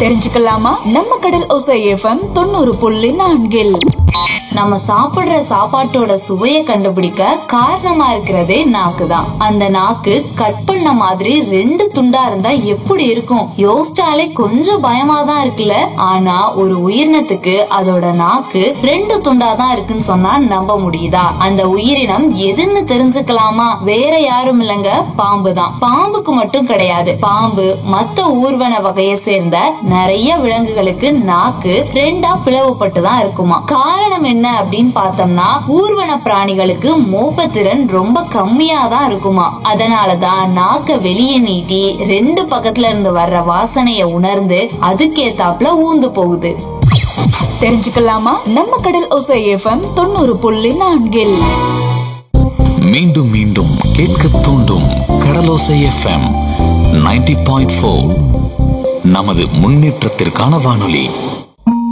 தெரிஞ்சுக்கலாமா நம்ம கடல் ஓசை எஃப்எம் தொண்ணூறு புள்ளி நான்கில் நம்ம சாப்பிடுற சாப்பாட்டோட சுவைய கண்டுபிடிக்க காரணமா இருக்கிறதே நாக்கு தான் அந்த நாக்கு கட் பண்ண மாதிரி ரெண்டு துண்டா இருந்தா எப்படி இருக்கும் யோசிச்சாலே கொஞ்சம் பயமா தான் இருக்குல்ல ஆனா ஒரு உயிரினத்துக்கு அதோட நாக்கு ரெண்டு துண்டா தான் இருக்குன்னு சொன்னா நம்ப முடியுதா அந்த உயிரினம் எதுன்னு தெரிஞ்சுக்கலாமா வேற யாரும் இல்லைங்க பாம்பு தான் பாம்புக்கு மட்டும் கிடையாது பாம்பு மத்த ஊர்வன வகையை சேர்ந்த நிறைய விலங்குகளுக்கு நாக்கு ரெண்டா பிளவுபட்டு தான் இருக்குமா காரணம் என்ன அப்படின்னு பார்த்தோம்னா ஊர்வன பிராணிகளுக்கு மோப்பத்திறன் ரொம்ப கம்மியா தான் இருக்குமா அதனாலதான் நாக்க வெளியே நீட்டி ரெண்டு பக்கத்துல இருந்து வர்ற வாசனைய உணர்ந்து அதுக்கேத்தாப்புல ஊந்து போகுது தெரிஞ்சுக்கலாமா நம்ம கடல் ஓசை எஃப்எம் தொண்ணூறு புள்ளி நான்கில் மீண்டும் மீண்டும் கேட்க தூண்டும் கடலோசை எஃப்எம் 90.4 பாயிண்ட் நமது முன்னேற்றத்திற்கான வானொலி